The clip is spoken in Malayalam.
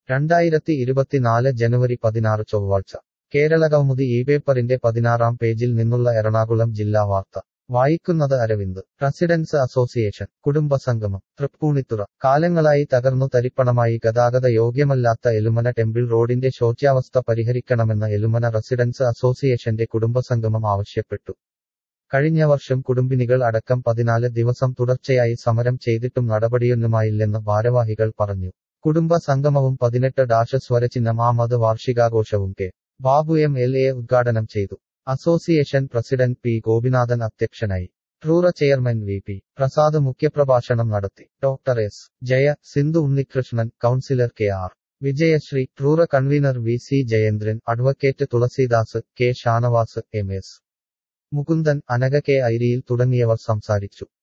രണ്ടായിരത്തി ഇരുപത്തിനാല് ജനുവരി പതിനാറ് ചൊവ്വാഴ്ച കേരള കൗമുദി ഈ പേപ്പറിന്റെ പതിനാറാം പേജിൽ നിന്നുള്ള എറണാകുളം ജില്ലാ വാർത്ത വായിക്കുന്നത് അരവിന്ദ് റസിഡൻസ് അസോസിയേഷൻ കുടുംബസംഗമം തൃപ്പൂണിത്തുറ കാലങ്ങളായി തകർന്നു തരിപ്പണമായി ഗതാഗത യോഗ്യമല്ലാത്ത എലുമന ടെമ്പിൾ റോഡിന്റെ ശോച്യാവസ്ഥ പരിഹരിക്കണമെന്ന് എലുമന റസിഡൻസ് അസോസിയേഷന്റെ കുടുംബസംഗമം ആവശ്യപ്പെട്ടു കഴിഞ്ഞ വർഷം കുടുംബിനികൾ അടക്കം പതിനാല് ദിവസം തുടർച്ചയായി സമരം ചെയ്തിട്ടും നടപടിയൊന്നുമായില്ലെന്ന് ഭാരവാഹികൾ പറഞ്ഞു കുടുംബ സംഗമവും പതിനെട്ട് ഡാഷ് സ്വരചിഹ്നം ആമത് വാർഷികാഘോഷവും K Babu M L A ഉദ്ഘാടനം ചെയ്തു അസോസിയേഷൻ പ്രസിഡന്റ് പി ഗോപിനാഥൻ അധ്യക്ഷനായി TRURA chairman V P Prasad മുഖ്യപ്രഭാഷണം നടത്തി doctor S Jaya Sindhu Unnikrishnan councillor K R Vijayasree TRURA convener V C Jayendran advocate Thulasidas K Shanavas M S Mukundan Anagha K Airiyil തുടങ്ങിയവർ സംസാരിച്ചു